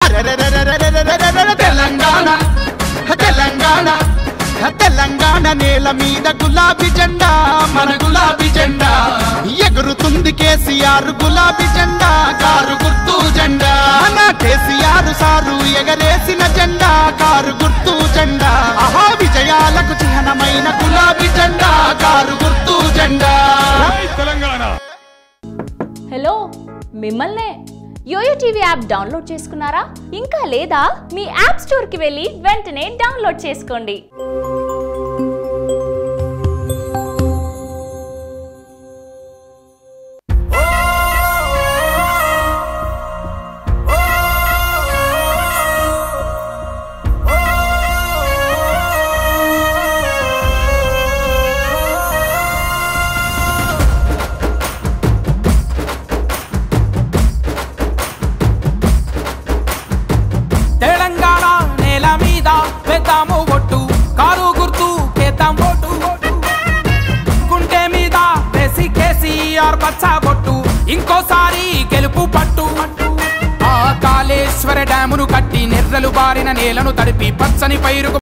అరెరెరెరెరెరెరెరెరెరెరె తెలంగాణ తెలంగాణ తెలంగాణ నేల మీద గులాబీ జెండా మన గులాబీ జెండా ఎగురుతుంది కేసీఆర్ గులాబీ జెండా కారు గుర్తు జెండా మన కేసీఆర్ సారు ఎగరేసిన జెండా కారు గుర్తు జెండా ఆహా విజయాలకు చిహ్నమైన గులాబీ జెండా కారు గుర్తు జెండా తెలంగాణ హలో మిమ్మల్నే యోయో టీవీ యాప్ డౌన్లోడ్ చేసుకున్నారా ఇంకా లేదా మీ యాప్ స్టోర్కి వెళ్ళి వెంటనే డౌన్లోడ్ చేసుకోండి తెలంగాణ నేల మీద పెద్దాము ఒట్టు కారు గుర్తు కేతాం ఓటు గుండె మీద వేసి కేసీఆర్ పచ్చ బొట్టు ఇంకోసారి గెలుపు పట్టు ఆ కాళేశ్వర డ్యామును కట్టి నెర్రలు బారిన నేలను తడిపి పచ్చని పైరుకు